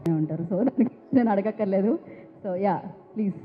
ఉంటారు సో దానికి నేను అడగక్కర్లేదు so yeah please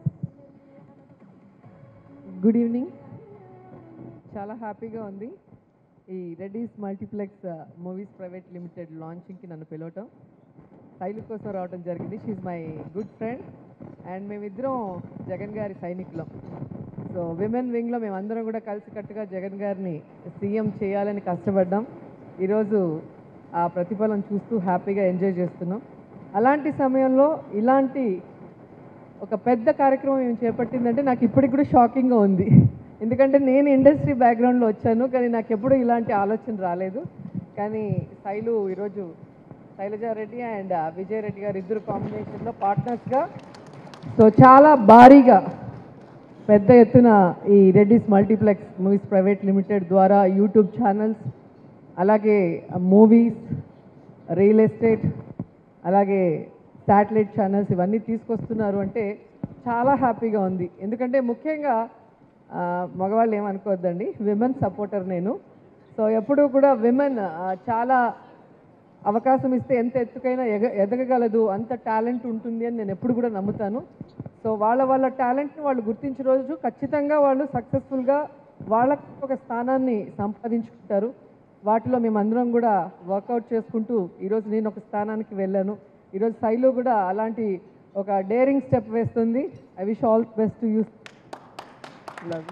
good evening చాలా హ్యాపీగా ఉంది ఈ Reddy's multiplex movies private limited లాంచింగ్కి నన్ను పిలవటం శైలు కోసం రావడం జరిగింది she my good friend and మేమిద్దరం జగన్ గారి సైనికులం సో విమెన్ వింగ్లో మేమందరం కూడా కలిసికట్టుగా జగన్ గారిని సీఎం చేయాలని కష్టపడ్డాం ఈరోజు ఆ ప్రతిఫలం చూస్తూ హ్యాపీగా ఎంజాయ్ చేస్తున్నాం అలాంటి సమయంలో ఇలాంటి ఒక పెద్ద కార్యక్రమం మేము చేపట్టిందంటే నాకు ఇప్పటికి కూడా షాకింగ్గా ఉంది ఎందుకంటే నేను ఇండస్ట్రీ బ్యాక్గ్రౌండ్లో వచ్చాను కానీ నాకు ఎప్పుడూ ఇలాంటి ఆలోచన రాలేదు కానీ శైలు ఈరోజు శైలజారెడ్డి అండ్ విజయ్ రెడ్డి గారు ఇద్దరు కాంబినేషన్లో పార్ట్నర్స్గా సో చాలా భారీగా పెద్ద ఎత్తున ఈ Reddy's multiplex movies private limited ద్వారా యూట్యూబ్ ఛానల్స్ అలాగే మూవీస్ రియల్ ఎస్టేట్ అలాగే శాటిలైట్ ఛానల్స్ ఇవన్నీ తీసుకొస్తున్నారు అంటే చాలా హ్యాపీగా ఉంది ఎందుకంటే ముఖ్యంగా ఆ, మగవాళ్ళు ఏమనుకోవద్దండి విమెన్ సపోర్టర్ నేను సో ఎప్పుడూ కూడా విమెన్ చాలా అవకాశం ఇస్తే ఎంత ఎత్తుకైనా ఎగ ఎదగగలదు అంత టాలెంట్ ఉంటుంది అని నేను ఎప్పుడు కూడా నమ్ముతాను సో వాళ్ళ వాళ్ళ టాలెంట్ని వాళ్ళు గుర్తించిన రోజు ఖచ్చితంగా వాళ్ళు సక్సెస్ఫుల్గా వాళ్ళకు ఒక స్థానాన్ని సంపాదించుకుంటారు వాటిలో మేమందరం కూడా వర్కౌట్ చేసుకుంటూ ఈరోజు నేను ఒక స్థానానికి వెళ్ళాను ఈరోజు శైలు కూడా అలాంటి ఒక డేరింగ్ స్టెప్ వేస్తుంది I wish all best to yous love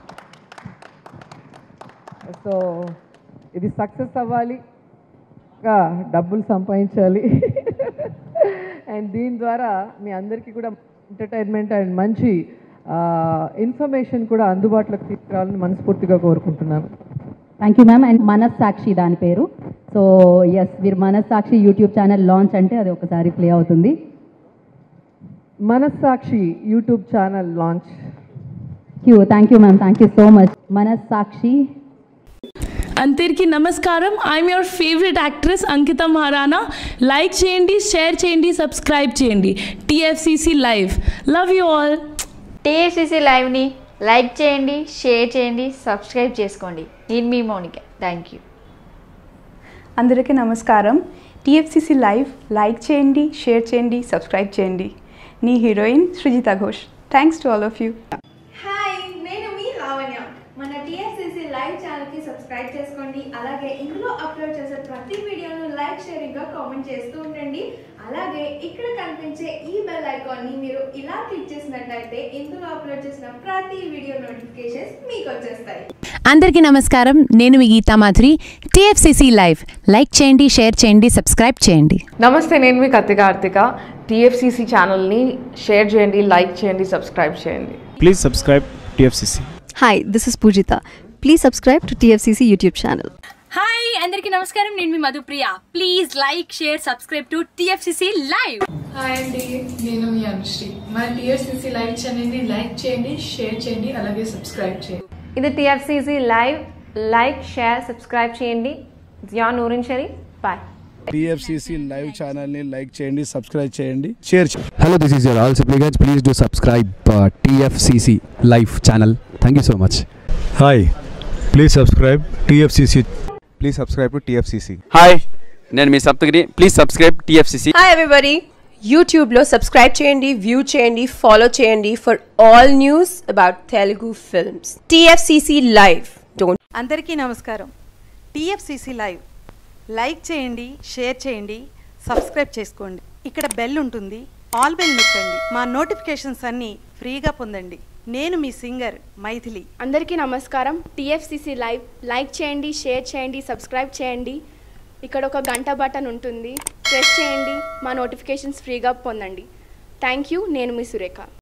so ఇది సక్సెస్ అవ్వాలి ఇంకా డబ్బులు సంపాదించాలి అండ్ దీని ద్వారా మీ అందరికీ కూడా ఎంటర్టైన్మెంట్ అండ్ మంచి ఇన్ఫర్మేషన్ కూడా అందుబాటులోకి తీసుకురావాలని మనస్ఫూర్తిగా కోరుకుంటున్నాను థ్యాంక్ యూ మ్యామ్ అండ్ మనస్సాక్షి దాని పేరు సో ఎస్ మీరు మనస్సాక్షి యూట్యూబ్ ఛానల్ లాంచ్ అంటే అది ఒకసారి ప్లే అవుతుంది Manasakshi YouTube channel launch you thank you ma'am thank you so much Manasakshi అందరికీ నమస్కారం I'm your favourite actress Ankita Maharana like చేయండి షేర్ చేయండి సబ్స్క్రైబ్ చేయండి TFCC live love you all TSCC లైవ్ని లైక్ చేయండి షేర్ చేయండి సబ్స్క్రైబ్ చేసుకోండి నేను మీ మౌనిక థ్యాంక్ యూ అందరికీ నమస్కారం టీఎఫ్సిసి లైవ్ లైక్ చేయండి షేర్ చేయండి సబ్స్క్రైబ్ చేయండి నీ heroine Srujitha Ghosh thanks to all of you hi నేను మీ లావణ్య మన టీఎస్సీసీ లైవ్ ఛానల్కి సబ్స్క్రైబ్ చేసుకోండి అలాగే ఇందులో అప్లోడ్ చేసే ప్రతి వీడియోను లైక్ షేరింగ్గా కామెంట్ చేస్తూ ఉండండి అలాగే ఇక్కడ కనిపించే ఈ బెల్ ఐకాన్ని మీరు ఇలా క్లిక్ చేసినట్లయితే ఇందులో అప్లోడ్ చేసిన ప్రతి వీడియో నోటిఫికేషన్స్ మీకు వచ్చేస్తాయి అందరికీ నమస్కారం నేను మీ Geetha Madhuri TFCC live like చేయండి షేర్ చేయండి సబ్స్క్రైబ్ చేయండి నమస్తే నేను మీ కత్తి కార్తిక టీఎఫ్సిసి ఛానల్ని షేర్ చేయండి లైక్ చేయండి సబ్స్క్రైబ్ చేయండి Please subscribe TFCC. Hi this is Poojitha please subscribe to TFCC YouTube channel hi అందరికీ నమస్కారం నేను మీ Madhupriya please like share subscribe to TFCC live hi అండి నేను మీ అనుశ్రీ మన టీఎస్సీసీ లైవ్ ఛానల్ని లైక్ చేయండి షేర్ చేయండి అలాగే సబ్స్క్రైబ్ చేయండి ఇది TFCC live like share subscribe చేయండి జియా నూరిన్ షరీ బాయ్ TFCC లైవ్ ఛానల్ ని లైక్ చేయండి సబ్స్క్రైబ్ చేయండి షేర్ చేయండి Hello, this is your all supplicants. Please do subscribe uh, TFCC Live channel. Thank you so much. Hi, please subscribe TFCC. Please subscribe to TFCC. Hi నేను మీ Saptagiri please subscribe TFCC hi everybody యూట్యూబ్లో subscribe చేయండి view చేయండి follow చేయండి for all news about Telugu films TFCC live don't అందరికీ నమస్కారం TFCC live like చేయండి share చేయండి సబ్స్క్రైబ్ చేసుకోండి ఇక్కడ బెల్ ఉంటుంది ఆల్ బెల్ నొక్కండి మా నోటిఫికేషన్స్ అన్నీ ఫ్రీగా పొందండి నేను మీ సింగర్ మైథిలి అందరికీ నమస్కారం టీఎఫ్సిసి లైవ్ లైక్ చేయండి షేర్ చేయండి సబ్స్క్రైబ్ చేయండి ఇక్కడ ఒక గంట బటన్ ఉంటుంది ప్రెస్ చేయండి మా నోటిఫికేషన్స్ ఫ్రీగా పొందండి థ్యాంక్ యూ నేను మీ సురేఖ